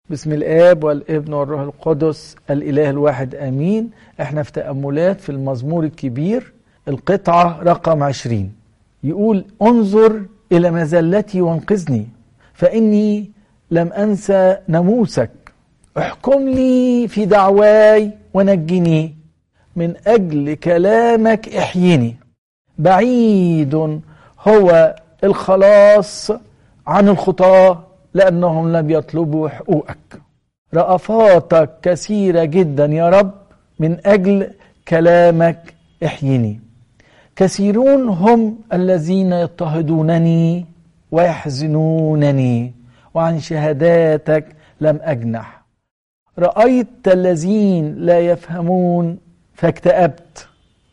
بسم الآب والابن والروح القدس الإله الواحد آمين احنا في تأملات في المزمور الكبير القطعة رقم عشرين يقول انظر إلى مزلتي وانقذني فإني لم أنسى ناموسك احكم لي في دعواي ونجني من أجل كلامك احيني بعيد هو الخلاص عن الخطاه لأنهم لم يطلبوا حقوقك رأفاتك كثيرة جدا يا رب من أجل كلامك احيني كثيرون هم الذين يضطهدونني ويحزنونني وعن شهاداتك لم أجنح رأيت الذين لا يفهمون فاكتأبت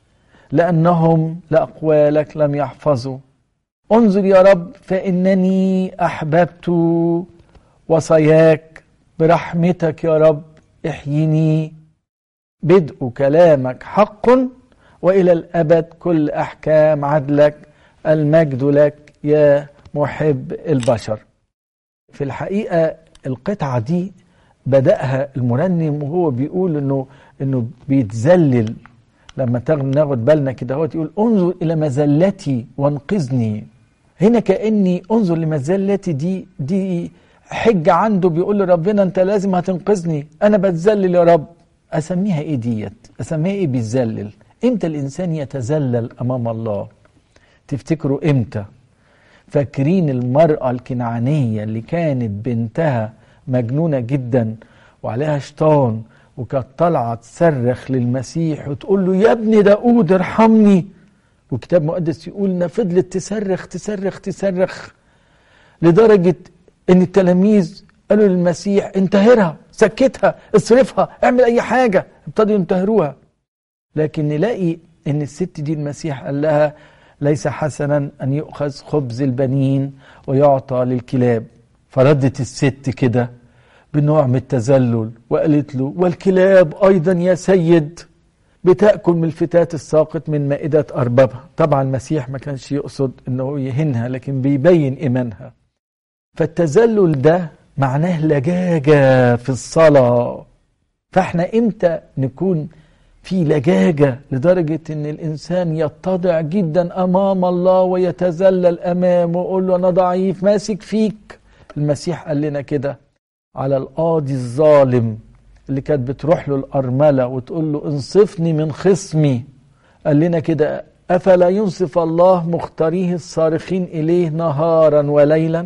لأنهم لأقوالك لم يحفظوا انظر يا رب فإنني أحببت وصاياك برحمتك يا رب احيني بدء كلامك حق وإلى الأبد كل أحكام عدلك المجد لك يا محب البشر في الحقيقة القطعة دي بدأها المرنم وهو بيقول انه انه بيتذلل لما ناخد بالنا كده هو يقول انظر الى مذلتي وانقذني هنا كاني انظر لمذلتي دي دي حجه عنده بيقول لربنا انت لازم هتنقذني انا بتذلل يا رب اسميها ايه ديت اسميها ايه بيتذلل امتى الانسان يتذلل امام الله تفتكروا امتى فاكرين المراه الكنعانيه اللي كانت بنتها مجنونه جدا وعليها شيطان وكانت طالعه تصرخ للمسيح وتقول له يا ابن داود ارحمني وكتاب مقدس يقول انها فضلت تصرخ تصرخ تصرخ لدرجه ان التلاميذ قالوا للمسيح انتهرها سكتها اصرفها اعمل اي حاجه ابتدوا ينتهروها لكن نلاقي ان الست دي المسيح قال لها ليس حسنا ان يؤخذ خبز البنين ويعطى للكلاب فردت الست كده بنوع من التذلل وقالت له والكلاب ايضا يا سيد بتاكل من الفتات الساقط من مائده اربابها طبعا المسيح ما كانش يقصد انه يهنها لكن بيبين ايمانها فالتذلل ده معناه لجاجه في الصلاه فاحنا امتى نكون في لجاجه لدرجه ان الانسان يتضع جدا امام الله ويتذلل امامه ويقول له انا ضعيف ماسك فيك المسيح قال لنا كده على القاضي الظالم اللي كانت بتروح له الأرملة وتقول له انصفني من خصمي قال لنا كده أفلا ينصف الله مختاريه الصارخين إليه نهارا وليلا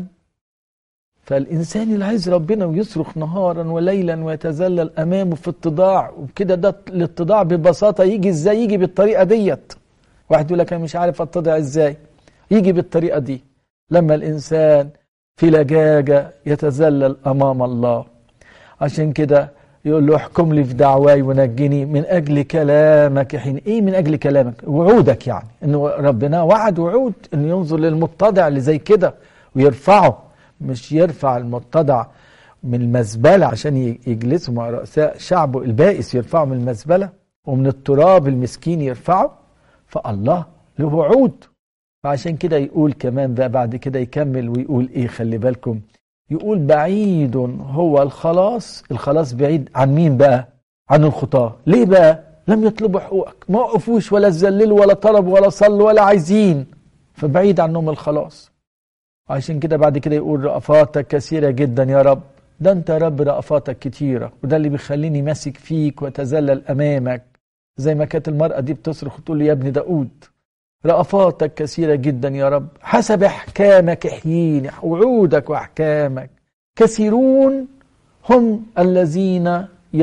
فالإنسان اللي عايز ربنا ويصرخ نهارا وليلا ويتذلل أمامه في اتضاع وكده ده الاتضاع ببساطة يجي إزاي يجي بالطريقة ديت واحد يقول لك أنا مش عارف أتضع إزاي يجي بالطريقة دي لما الإنسان في لجاجة يتذلل أمام الله عشان كده يقول له احكم لي في دعواي ونجني من أجل كلامك حين إيه من أجل كلامك وعودك يعني إنه ربنا وعد وعود إنه ينظر للمتضع اللي زي كده ويرفعه مش يرفع المتضع من المزبلة عشان يجلسوا مع رؤساء شعبه البائس يرفعه من المزبلة ومن التراب المسكين يرفعه فالله له وعود فعشان كده يقول كمان بقى بعد كده يكمل ويقول ايه خلي بالكم يقول بعيد هو الخلاص الخلاص بعيد عن مين بقى عن الخطاة ليه بقى لم يطلبوا حقوقك ما وقفوش ولا زللوا ولا طلبوا ولا صلوا ولا عايزين فبعيد عنهم الخلاص عشان كده بعد كده يقول رأفاتك كثيرة جدا يا رب ده انت يا رب رأفاتك كتيرة وده اللي بيخليني ماسك فيك وتذلل أمامك زي ما كانت المرأة دي بتصرخ وتقول لي يا ابن داود رأفاتك كثيرة جدا يا رب حسب احكامك احييني وعودك واحكامك كثيرون هم الذين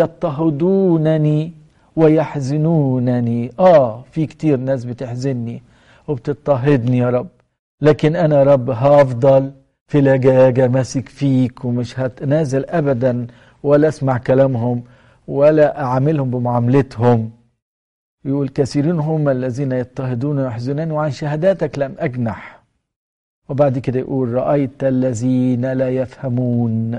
يضطهدونني ويحزنونني اه في كتير ناس بتحزنني وبتضطهدني يا رب لكن انا يا رب هفضل في لجاجة ماسك فيك ومش هتنازل ابدا ولا اسمع كلامهم ولا اعاملهم بمعاملتهم يقول كثيرين هم الذين يضطهدون ويحزنون وعن شهاداتك لم أجنح وبعد كده يقول رأيت الذين لا يفهمون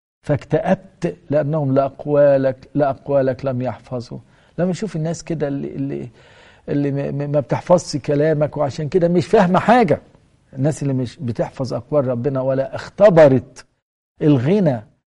فاكتأبت لأنهم لأقوالك لأقوالك لم يحفظوا لما نشوف الناس كده اللي, اللي, اللي ما بتحفظش كلامك وعشان كده مش فاهمة حاجة الناس اللي مش بتحفظ أقوال ربنا ولا اختبرت الغنى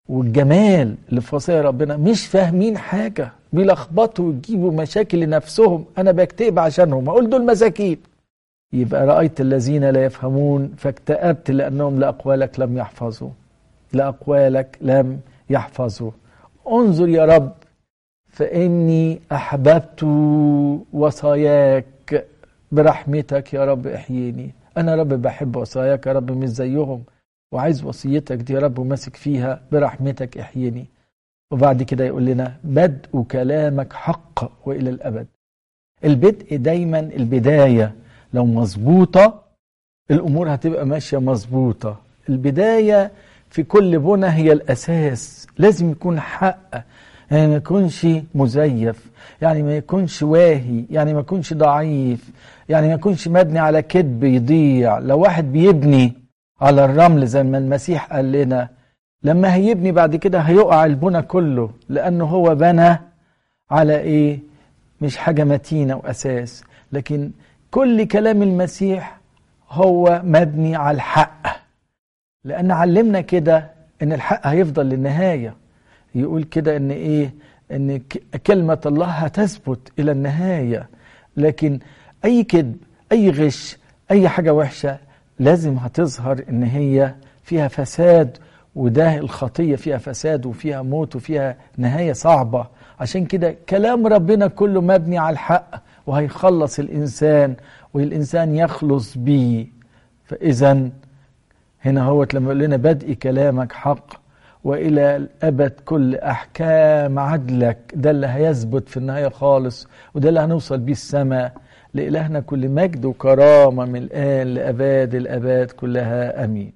والجمال اللي في وصايا ربنا مش فاهمين حاجة بيلخبطوا ويجيبوا مشاكل لنفسهم أنا بكتئب عشانهم أقول دول مساكين يبقى رأيت الذين لا يفهمون فاكتئبت لأنهم لأقوالك لم يحفظوا لأقوالك لم يحفظوا انظر يا رب فإني أحببت وصاياك برحمتك يا رب احييني أنا رب بحب وصاياك يا رب مش زيهم وعايز وصيتك دي يا رب وماسك فيها برحمتك احييني وبعد كده يقول لنا بدء كلامك حق وإلى الأبد البدء دايما البداية لو مظبوطة الأمور هتبقى ماشية مظبوطة البداية في كل بنى هي الأساس لازم يكون حق يعني ما يكونش مزيف يعني ما يكونش واهي يعني ما يكونش ضعيف يعني ما يكونش مبني على كذب يضيع لو واحد بيبني على الرمل زي ما المسيح قال لنا لما هيبني بعد كده هيقع البنى كله لأنه هو بنى على إيه مش حاجة متينة وأساس لكن كل كلام المسيح هو مبني على الحق لأن علمنا كده إن الحق هيفضل للنهاية يقول كده إن إيه إن كلمة الله هتثبت إلى النهاية لكن أي كذب أي غش أي حاجة وحشة لازم هتظهر إن هي فيها فساد وده الخطية فيها فساد وفيها موت وفيها نهاية صعبة عشان كده كلام ربنا كله مبني على الحق وهيخلص الإنسان والإنسان يخلص بيه فإذا هنا هو لما يقول لنا بدء كلامك حق وإلى الأبد كل أحكام عدلك ده اللي هيثبت في النهاية خالص وده اللي هنوصل بيه السماء لإلهنا كل مجد وكرامة من الآن لأباد الأباد كلها أمين